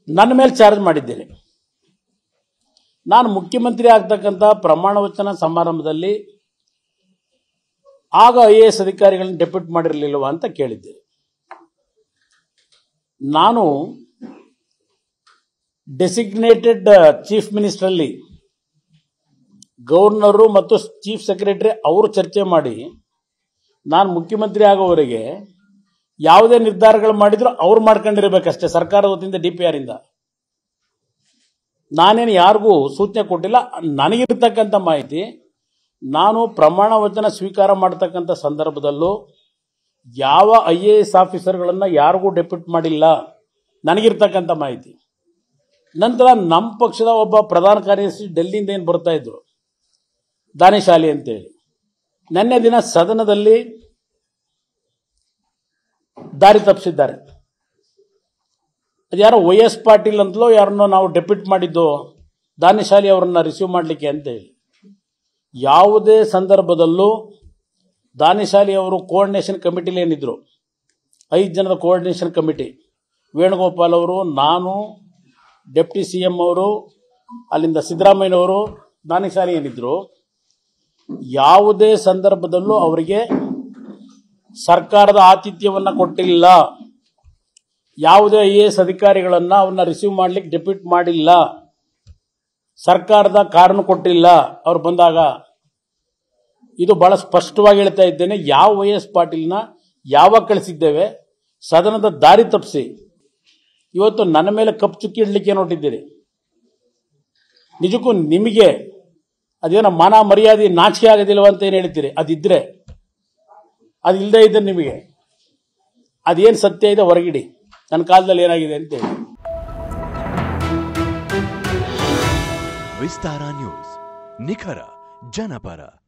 ನನ್ನ ಮೇಲೆ ಚಾರ್ಜ್ ಮಾಡಿದ್ದೇನೆ ನಾನು ಮುಖ್ಯಮಂತ್ರಿ ಆಗ್ತಕ್ಕಂಥ ಪ್ರಮಾಣ ವಚನ ಸಮಾರಂಭದಲ್ಲಿ ಆಗ ಐ ಎ ಎಸ್ ಅಧಿಕಾರಿಗಳನ್ನ ಡೆಪ್ಯೂಟ್ ಮಾಡಿರಲಿಲ್ವಾ ಅಂತ ಕೇಳಿದ್ದೆ ನಾನು ಡೆಸಿಗ್ನೇಟೆಡ್ ಚೀಫ್ ಮಿನಿಸ್ಟ್ರಲ್ಲಿ ಗವರ್ನರು ಮತ್ತು ಚೀಫ್ ಸೆಕ್ರೆಟರಿ ಅವರು ಚರ್ಚೆ ಮಾಡಿ ನಾನು ಮುಖ್ಯಮಂತ್ರಿ ಆಗೋವರೆಗೆ ಯಾವುದೇ ನಿರ್ಧಾರಗಳು ಮಾಡಿದ್ರು ಅವ್ರು ಮಾಡ್ಕೊಂಡಿರ್ಬೇಕಷ್ಟೇ ಸರ್ಕಾರದ ವತಿಯಿಂದ ಡಿ ಪಿ ಆರಿಂದ ನಾನೇನು ಯಾರಿಗೂ ಸೂಚನೆ ಕೊಟ್ಟಿಲ್ಲ ನನಗಿರ್ತಕ್ಕಂಥ ಮಾಹಿತಿ ನಾನು ಪ್ರಮಾಣ ವಚನ ಸ್ವೀಕಾರ ಮಾಡತಕ್ಕಂಥ ಸಂದರ್ಭದಲ್ಲೂ ಯಾವ ಐ ಎ ಎಸ್ ಆಫೀಸರ್ಗಳನ್ನು ಯಾರಿಗೂ ಡೆಪ್ಯೂಟ್ ಮಾಡಿಲ್ಲ ನನಗಿರ್ತಕ್ಕಂಥ ಮಾಹಿತಿ ನಂತರ ನಮ್ಮ ಪಕ್ಷದ ಒಬ್ಬ ಪ್ರಧಾನ ಕಾರ್ಯದರ್ಶಿ ಡೆಲ್ಲಿಯಿಂದ ಏನು ಬರ್ತಾ ಇದ್ರು ದಾನಿಶಾಲಿ ಅಂತೇಳಿ ನಿನ್ನೆ ದಿನ ಸದನದಲ್ಲಿ ದಾರಿ ತಪ್ಪಿಸಿದ್ದಾರೆ ಅದ್ಯಾರೋ ವೈ ಎಸ್ ಪಾಟೀಲ್ ಅಂತಲೋ ಯಾರನ್ನೋ ನಾವು ಡೆಪ್ಯೂಟ್ ಮಾಡಿದ್ದು ದಾನಿಶಾಲಿ ಅವರನ್ನ ರಿಸೀವ್ ಮಾಡಲಿಕ್ಕೆ ಅಂತೇಳಿ ಯಾವುದೇ ಸಂದರ್ಭದಲ್ಲೂ ದಾನಿಶಾಲಿ ಅವರು ಕೋಆರ್ಡಿನೇಷನ್ ಕಮಿಟಿಲಿ ಏನಿದ್ರು ಐದು ಜನರ ಕೋಆರ್ಡಿನೇಷನ್ ಕಮಿಟಿ ವೇಣುಗೋಪಾಲ್ ಅವರು ನಾನು ಡೆಪ್ಟಿ ಸಿ ಎಂ ಅವರು ಅಲ್ಲಿಂದ ಸಿದ್ದರಾಮಯ್ಯನವರು ದಾನಿಶಾಲಿ ಏನಿದ್ರು ಯಾವುದೇ ಸಂದರ್ಭದಲ್ಲೂ ಅವರಿಗೆ ಸರ್ಕಾರದ ಆತಿಥ್ಯವನ್ನು ಕೊಟ್ಟಿಲ್ಲ ಯಾವುದೇ ಐ ಎ ಎಸ್ ಅಧಿಕಾರಿಗಳನ್ನು ಅವನ್ನ ರಿಸೀವ್ ಮಾಡ್ಲಿಕ್ಕೆ ಡೆಪ್ಯೂಟ್ ಮಾಡಿಲ್ಲ ಸರ್ಕಾರದ ಕಾರಣ ಕೊಟ್ಟಿಲ್ಲ ಅವ್ರು ಬಂದಾಗ ಇದು ಬಹಳ ಸ್ಪಷ್ಟವಾಗಿ ಹೇಳ್ತಾ ಇದ್ದೇನೆ ಯಾವ ವೈ ಎಸ್ ಪಾಟೀಲ್ನ ಯಾವಾಗ ಕಳಿಸಿದ್ದೇವೆ ಸದನದ ದಾರಿ ತಪ್ಪಿಸಿ ಇವತ್ತು ನನ್ನ ಮೇಲೆ ಕಪ್ಪು ಚುಕ್ಕಿ ಇಡ್ಲಿಕ್ಕೆ ನೋಟಿದ್ದೀರಿ ನಿಜಕ್ಕೂ ನಿಮಗೆ ಅದೇನೋ ಮಾನ ಮರ್ಯಾದೆ ನಾಚಿಕೆ ಆಗೋದಿಲ್ವ ಅಂತ ಏನು ಹೇಳ್ತೀರಿ ಅದಿದ್ರೆ ಅದು ಇಲ್ಲದೆ ಇದ್ದರೆ ನಿಮಗೆ ಅದೇನು ಸತ್ಯ ಇದೆ ಹೊರಗಿಡಿ ನನ್ನ ಕಾಲದಲ್ಲಿ ಏನಾಗಿದೆ ಅಂತೇಳಿ ವಿಸ್ತಾರ ನ್ಯೂಸ್ ನಿಖರ ಜನಪರ